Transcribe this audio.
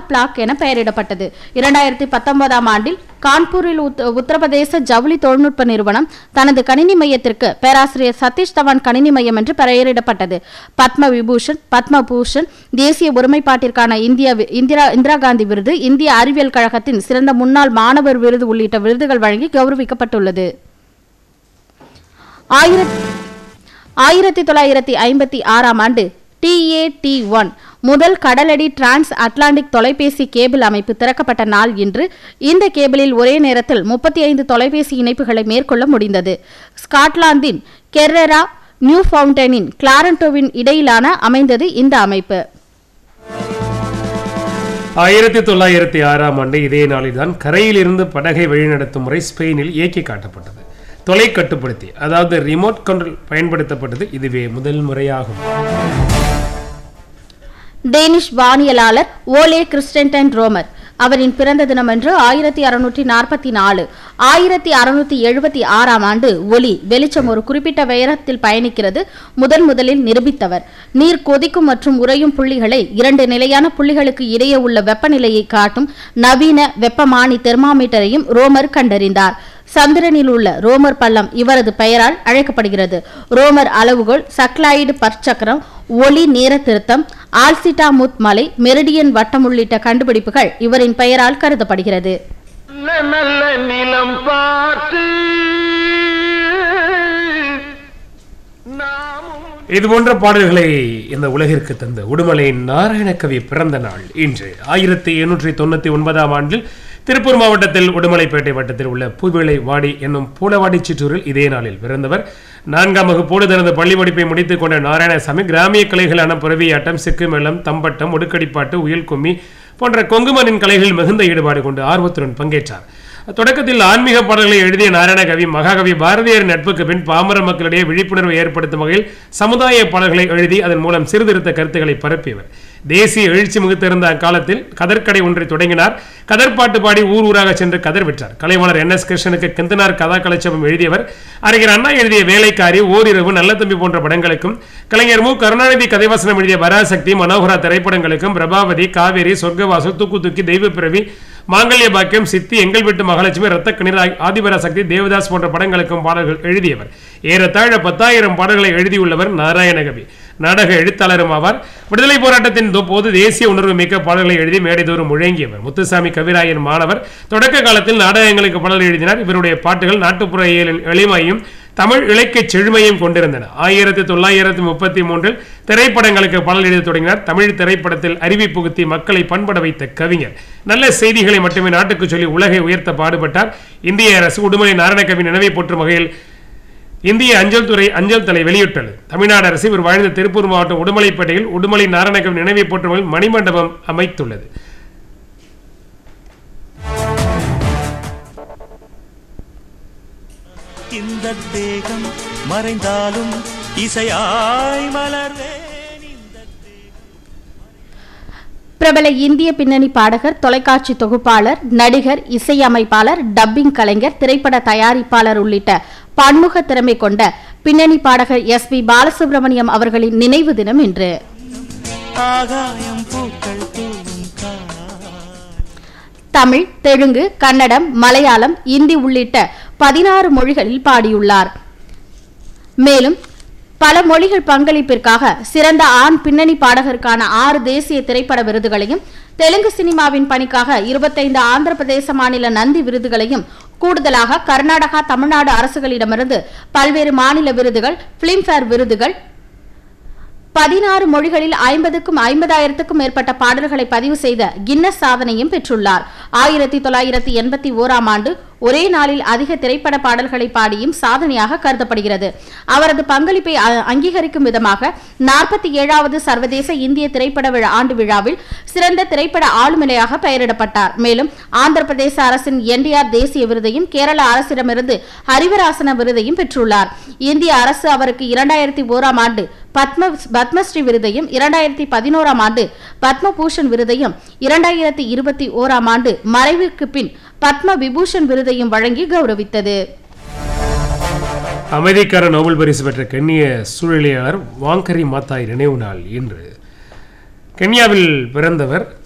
black என பெயரிடப்பட்டது இரண்டாயிரத்தி பத்தொன்பதாம் ஆண்டில் கான்பூரில் உத்த- உத்தரப்பிரதேச ஜவுளி தொழில்நுட்ப நிறுவனம் தனது கணினி மையத்திற்கு பேராசிரியர் சதீஷ் தவான் கணினி மையம் என்று பெயரிடப்பட்டது பத்ம விபூஷன் பத்ம பூஷன் தேசிய ஒருமைப்பாட்டிற்கான இந்திய வி- இந்திரா இந்திரா காந்தி விருது இந்திய அறிவியல் கழகத்தின் சிறந்த முன்னாள் மாணவர் விருது உள்ளிட்ட விருதுகள் வழங்கி கௌரவிக்கப்பட்டுள்ளது ஆயிரத்தி ஆயிரத்தி தொள்ளாயிரத்தி ஐம்பத்தி ஆறாம் ஆண்டு டிஏடி ஒன் முதல் கடலடி டிரான்ஸ் அட்லாண்டிக் தொலைபேசி கேபிள் அமைப்பு திறக்கப்பட்ட நாள் இன்று இந்த கேபிளில் ஒரே நேரத்தில் முப்பத்தி ஐந்து தொலைபேசி இணைப்புகளை மேற்கொள்ள முடிந்தது ஸ்காட்லாந்தின் கெர்ரரா நியூ ஃபவுண்டனின் கிளாரண்டோவின் இடையிலான அமைந்தது இந்த அமைப்பு ஆயிரத்தி தொள்ளாயிரத்தி ஆறாம் ஆண்டு இதே நாளில்தான் கரையிலிருந்து படகை வழிநடத்தும் முறை ஸ்பெயினில் இயக்கி காட்டப்பட்டது தொலை கட்டுப்படுத்தி அதாவது ரிமோட் கண்ட்ரோல் பயன்படுத்தப்பட்டது இதுவே முதல் முறையாகும் டேனிஷ் வானியலாளர் ஓலே கிறிஸ்டன்டன் ரோமர் அவரின் பிறந்த தினமன்று ஆயிரத்தி அறுநூற்றி நாற்பத்தி நாலு ஆயிரத்தி அறுநூற்றி எழுபத்தி ஆறாம் ஆண்டு ஒளி வெளிச்சம் ஒரு குறிப்பிட்ட உயரத்தில் பயணிக்கிறது முதன் முதலில் நிரூபித்தவர் நீர் கொதிக்கும் மற்றும் உறையும் புள்ளிகளை இரண்டு நிலையான புள்ளிகளுக்கு இடையே உள்ள வெப்பநிலையை காட்டும் நவீன வெப்பமானி தெர்மாமீட்டரையும் ரோமர் கண்டறிந்தார் சந்திரனில் உள்ள ரோமர் பள்ளம் இவரது பெயரால் அழைக்கப்படுகிறது ரோமர் அளவுகோல் சக்லாய்டு பற்சக்கரம் ஒளி நேர திருத்தம் ஆல்சிட்டாமுத் மலை மெரிடியன் வட்டம் உள்ளிட்ட கண்டுபிடிப்புகள் இவரின் பெயரால் கருதப்படுகிறது நல்ல நல்ல நிலம் பார்த்து நாமும் இது போன்ற பாடல்களை இந்த உலகிற்கு தந்த உடுமலை நாராயணகவி பிறந்த நாள் இன்று ஆயிரத்தி எண்ணூற்றி தொண்ணூத்தி ஒன்பதாம் ஆண்டில் திருப்பூர் மாவட்டத்தில் உடுமலைப்பேட்டை வட்டத்தில் உள்ள பூவிளை வாடி என்னும் பூலவாடி சிற்றூரில் இதே நாளில் பிறந்தவர் நான்காம் வகுப்போடு தனது பள்ளி படிப்பை முடித்துக் கொண்ட நாராயணசாமி கிராமிய கலைகளான புறவியாட்டம் சிக்கு மேளம் தம்பட்டம் ஒடுக்கடிப்பாட்டு உயல் கும்மி போன்ற கொங்குமனின் கலைகளில் மிகுந்த ஈடுபாடு கொண்டு ஆர்வத்துடன் பங்கேற்றார் தொடக்கத்தில் ஆன்மீக பாடல்களை எழுதிய நாராயணகவி மகாகவி பாரதியாரின் நட்புக்கு பின் பாமர மக்களிடையே விழிப்புணர்வை ஏற்படுத்தும் வகையில் சமுதாய பாடல்களை எழுதி அதன் மூலம் சீர்திருத்த கருத்துக்களை பரப்பியவர் தேசிய எழுச்சி மிகுத்திருந்த அக்காலத்தில் கதர்க்கடை ஒன்றை தொடங்கினார் கதர்பாட்டு பாடி ஊர் ஊராக சென்று கதர் விற்றார் கலைவாணர் என் எஸ் கிருஷ்ணனுக்கு கிந்தனார் கதா கலைச்சபம் எழுதியவர் அறிஞர் அண்ணா எழுதிய வேலைக்காரி ஓரிரவு நல்ல தம்பி போன்ற படங்களுக்கும் கலைஞர் மு கருணாநிதி கதைவாசனம் எழுதிய பராசக்தி மனோகரா திரைப்படங்களுக்கும் பிரபாவதி காவேரி சொர்க்கவாசு தூக்கு தூக்கி தெய்வ பிறவி மாங்கல்ய பாக்கியம் சித்தி எங்கள் வீட்டு மகாலட்சுமி ரத்த கணித ஆதிபராசக்தி தேவதாஸ் போன்ற படங்களுக்கும் பாடல்கள் எழுதியவர் ஏறத்தாழ பத்தாயிரம் பாடல்களை எழுதியுள்ளவர் நாராயணகவி நாடக எழுத்தாளரும் ஆவார் விடுதலை போராட்டத்தின் தோ- போது தேசிய உணர்வு மிக்க பாடல்களை எழுதி மேடைதோறும் முழங்கியவர் முத்துசாமி கவிராயன் மாணவர் தொடக்க காலத்தில் நாடகங்களுக்கு பாடல் எழுதினார் இவருடைய பாட்டுகள் நாட்டுப்புற இயலின் எளிமையும் தமிழ் இலக்கிய செழுமையும் கொண்டிருந்தன ஆயிரத்தி தொள்ளாயிரத்தி முப்பத்தி மூன்றில் திரைப்படங்களுக்கு பாடல் எழுத தொடங்கினார் தமிழ் திரைப்படத்தில் அறிவி புகுத்தி மக்களை பண்பட வைத்த கவிஞர் நல்ல செய்திகளை மட்டுமே நாட்டுக்கு சொல்லி உலகை உயர்த்த பாடுபட்டார் இந்திய அரசு உடுமலை நாராயணகவி நினைவை போற்றும் வகையில் இந்திய அஞ்சல் துறை அஞ்சல் தலை வெளியிட்டுள்ளது தமிழ்நாடு அரசு இவர் வாழ்ந்த திருப்பூர் மாவட்டம் உடுமலைப்பேட்டையில் உடுமலை நாராயணகவி நினைவை போற்றும் வகையில் மணிமண்டபம் அமைத்துள்ளது இந்த தேகம் மறைந்தாலும் இசையாய் மலர்வேன் இந்த பிரபல இந்திய பின்னணி பாடகர் தொலைக்காட்சி தொகுப்பாளர் நடிகர் இசையமைப்பாளர் டப்பிங் கலைஞர் திரைப்பட தயாரிப்பாளர் உள்ளிட்ட பன்முக திறமை கொண்ட பின்னணி பாடகர் எஸ் பி பாலசுப்ரமணியம் அவர்களின் நினைவு தினம் இன்று ஆகாயம் பூக்கள் தூவும் காய் தமிழ் தெலுங்கு கன்னடம் மலையாளம் இந்தி உள்ளிட்ட பதினாறு மொழிகளில் பாடியுள்ளார் மேலும் பல மொழிகள் பங்களிப்பிற்காக சிறந்த ஆண் பின்னணி பாடகருக்கான ஆறு தேசிய திரைப்பட விருதுகளையும் தெலுங்கு சினிமாவின் பணிக்காக இருபத்தைந்து ஆந்திர பிரதேச மாநில நந்தி விருதுகளையும் கூடுதலாக கர்நாடகா தமிழ்நாடு அரசுகளிடமிருந்து பல்வேறு மாநில விருதுகள் பிலிம்பேர் விருதுகள் பதினாறு மொழிகளில் ஐம்பதுக்கும் ஐம்பதாயிரத்துக்கும் மேற்பட்ட பாடல்களை பதிவு செய்த கின்னஸ் சாதனையும் பெற்றுள்ளார் ஆயிரத்தி தொள்ளாயிரத்தி எண்பத்தி ஓராம் ஆண்டு ஒரே நாளில் அதிக திரைப்பட பாடல்களை பாடியும் சாதனையாக கருதப்படுகிறது அவரது பங்களிப்பை அ- அங்கீகரிக்கும் விதமாக நாற்பத்தி ஏழாவது சர்வதேச இந்திய திரைப்பட விழா ஆண்டு விழாவில் சிறந்த திரைப்பட ஆளுமையாக பெயரிடப்பட்டார் மேலும் ஆந்திர பிரதேச அரசின் என்டிஆர் தேசிய விருதையும் கேரள அரசிடமிருந்து ஹரிவராசன விருதையும் பெற்றுள்ளார் இந்திய அரசு அவருக்கு இரண்டாயிரத்தி ஓராம் ஆண்டு பத்ம பத்மஸ்ரீ விருதையும் இரண்டாயிரத்தி பதினோராம் ஆண்டு பத்மபூஷன் விருதையும் இரண்டாயிரத்தி இருபத்தி ஓராம் ஆண்டு மறைவிற்கு பின் பத்ம விபூஷன் விருதையும் வழங்கி கௌரவித்தது அமைதிக்கார நோபல் பரிசு பெற்ற கென்னிய சூழலியாளர் வாங்கரி மாத்தாய் நினைவு நாள் இன்று கென்யாவில் பிறந்தவர்